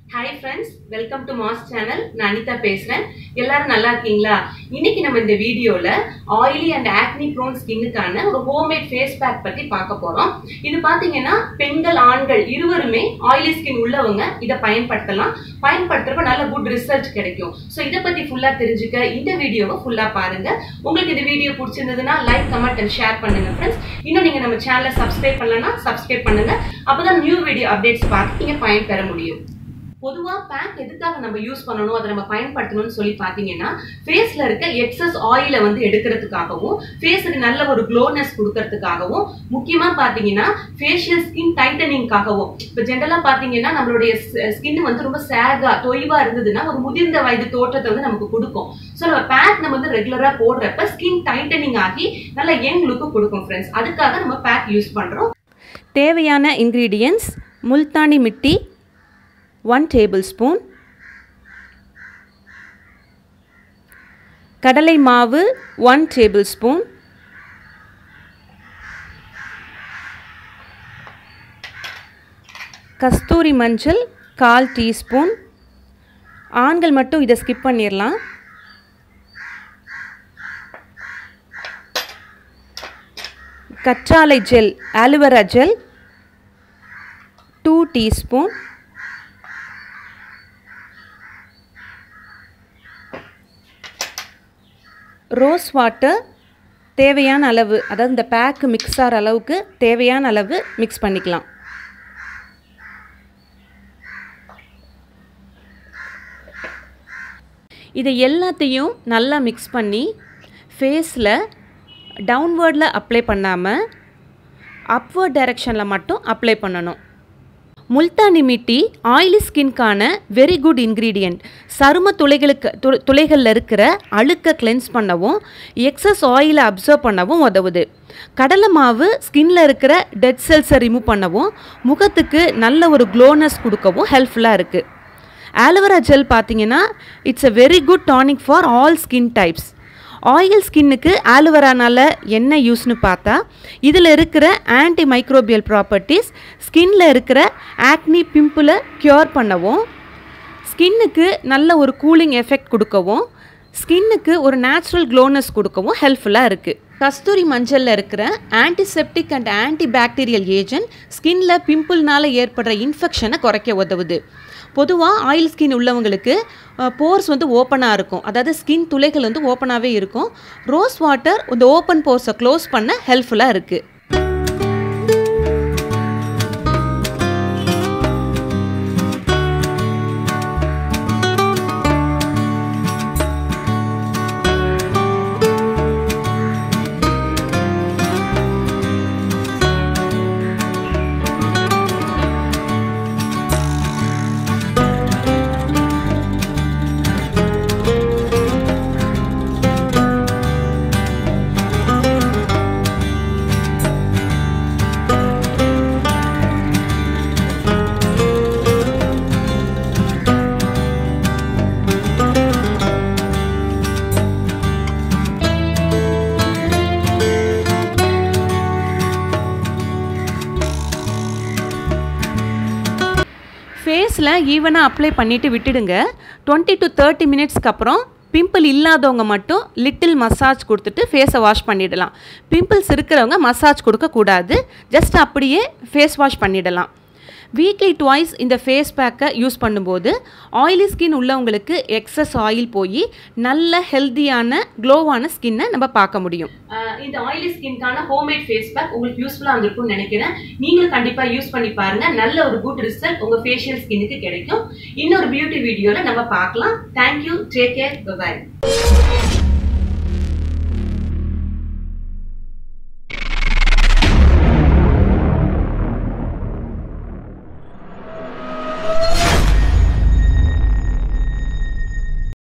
hi friends welcome to Mass channel நான் அனிதா பேசுறேன் எல்லாரும் நல்லா இருக்கீங்களா இன்னைக்கு நம்ம இந்த வீடியோல ஆயிலி அண்ட் ஆக்னி ப்ரோன் ஸ்கின்னுக்கான ஒரு ஹோம்மேட் ஃபேஸ் பேக் பத்தி பார்க்க போறோம் இது பாத்தீங்கன்னா பெண்கள் ஆண்கள் இருவருமே ஆயிலி ஸ்கின் உள்ளவங்க இதை பயன்படுத்தலாம் பயன்படுத்துறப்ப நல்ல குட் ரிசல்ட் கிடைக்கும் ஸோ இதை பத்தி ஃபுல்லா தெரிஞ்சுக்க இந்த வீடியோவை ஃபுல்லா பாருங்க உங்களுக்கு இந்த வீடியோ பிடிச்சிருந்ததுன்னா லைக் கமெண்ட் அண்ட் ஷேர் பண்ணுங்க ஃப்ரெண்ட்ஸ் இன்னும் நீங்க நம்ம சேனலை சப்ஸ்கிரைப் பண்ணலன்னா சப்ஸ்கிரைப் பண்ணுங்க அப்பதான் நியூ வீடியோ அப்டேட்ஸ் பார்த்து நீங்க பயன்பெற முடியும் பொதுவா பேக் எதுக்காக நம்ம யூஸ் பண்ணணும் அதை நம்ம பயன்படுத்தணும்னு சொல்லி பாத்தீங்கன்னா ஃபேஸ்ல இருக்க எக்ஸஸ் ஆயில வந்து எடுக்கிறதுக்காகவும் ஃபேஸுக்கு நல்ல ஒரு க்ளோனஸ் கொடுக்கறதுக்காகவும் முக்கியமா பாத்தீங்கன்னா ஃபேஷியல் ஸ்கின் டைட்டனிங்காகவும் இப்போ ஜென்ரலா பாத்தீங்கன்னா நம்மளுடைய ஸ்கின் வந்து ரொம்ப சேகா தொய்வா இருந்ததுன்னா ஒரு முதிர்ந்த வயது தோற்றத்தை வந்து நமக்கு கொடுக்கும் ஸோ நம்ம பேக் நம்ம வந்து ரெகுலரா போடுறப்ப ஸ்கின் டைட்டனிங் ஆகி நல்ல யங் லுக்கு கொடுக்கும் ஃப்ரெண்ட்ஸ் அதுக்காக நம்ம பேக் யூஸ் பண்றோம் தேவையான ingredients multani mitti one tablespoon கடலை மாவு ஒன் டேபிள் ஸ்பூன் கஸ்தூரி மஞ்சள் கால் டீஸ்பூன் ஆண்கள் மட்டும் இதை ஸ்கிப் பண்ணிடலாம் கற்றாழை gel aloe vera gel two teaspoon rose water தேவையான அளவு அதாவது இந்த பேக்கு மிக்ஸ் ஆகிற அளவுக்கு தேவையான அளவு மிக்ஸ் பண்ணிக்கலாம் இதை எல்லாத்தையும் நல்லா மிக்ஸ் பண்ணி ஃபேஸில் டவுன்வேர்டில் அப்ளை பண்ணாமல் அப்வர்ட் டைரெக்ஷனில் மட்டும் அப்ளை பண்ணணும் முல்தானி மிட்டி ஆயிலி ஸ்கின்கான வெரி குட் இன்க்ரீடியண்ட் சரும துளைகளுக்கு து துளைகளில் இருக்கிற அழுக்க கிளென்ஸ் பண்ணவும் எக்ஸஸ் ஆயிலை அப்சர்வ் பண்ணவும் உதவுது கடலை மாவு ஸ்கின்ல இருக்கிற டெட் செல்ஸை ரிமூவ் பண்ணவும் முகத்துக்கு நல்ல ஒரு க்ளோனஸ் கொடுக்கவும் ஹெல்ப்ஃபுல்லாக இருக்குது ஆலோவேரா ஜெல் பார்த்தீங்கன்னா it's a very good tonic for all skin types oil ஸ்கின்னுக்கு ஆலோவேரானால் என்ன யூஸ்னு பார்த்தா இதில் இருக்கிற ஆன்டி மைக்ரோபியல் ப்ராப்பர்ட்டிஸ் ஸ்கின்ல இருக்கிற ஆக்னி பிம்பிளை க்யூர் பண்ணவும் ஸ்கின்னுக்கு நல்ல ஒரு கூலிங் எஃபெக்ட் கொடுக்கவும் ஸ்கின்னுக்கு ஒரு நேச்சுரல் க்ளோனஸ் கொடுக்கவும் ஹெல்ப்ஃபுல்லாக இருக்குது கஸ்தூரி மஞ்சளில் இருக்கிற antiseptic and antibacterial agent ஸ்கின்ல பிம்பிள்னால் ஏற்படுற இன்ஃபெக்ஷனை குறைக்க உதவுது பொதுவாக ஆயில் ஸ்கின் உள்ளவங்களுக்கு போர்ஸ் வந்து ஓப்பனாக இருக்கும் அதாவது ஸ்கின் துளைகள் வந்து ஓப்பனாகவே இருக்கும் ரோஸ் வாட்டர் இந்த ஓப்பன் போர்ஸை க்ளோஸ் பண்ண ஹெல்ப்ஃபுல்லாக இருக்குது ஃபேஸில் ஈவனாக அப்ளை பண்ணிவிட்டு விட்டுடுங்க டுவெண்ட்டி டு தேர்ட்டி மினிட்ஸ்க்கு அப்புறம் பிம்பிள் இல்லாதவங்க மட்டும் லிட்டில் மசாஜ் கொடுத்துட்டு ஃபேஸை வாஷ் பண்ணிடலாம் பிம்பிள்ஸ் இருக்கிறவங்க மசாஜ் கொடுக்கக்கூடாது ஜஸ்ட் அப்படியே ஃபேஸ் வாஷ் பண்ணிடலாம் வீக்லி ட்வைஸ் இந்த ஃபேஸ் பேக்கை யூஸ் பண்ணும்போது ஆயிலி ஸ்கின் உள்ளவங்களுக்கு எக்ஸஸ் ஆயில் போய் நல்ல ஹெல்த்தியான க்ளோவான ஸ்கின்னை நம்ம பார்க்க முடியும் இந்த ஆயிலி ஸ்கின்கான ஹோம்மேட் ஃபேஸ் பேக் உங்களுக்கு யூஸ்ஃபுல்லா இருந்திருக்கும்னு நினைக்கிறேன் நீங்களும் கண்டிப்பா யூஸ் பண்ணி பாருங்க நல்ல ஒரு குட் ரிசல்ட் உங்க ஃபேஷியல் ஸ்கின்னுக்கு கிடைக்கும் இன்னொரு பியூட்டி வீடியோல நம்ம பார்க்கலாம் தேங்க்யூ டேக் கேர் பை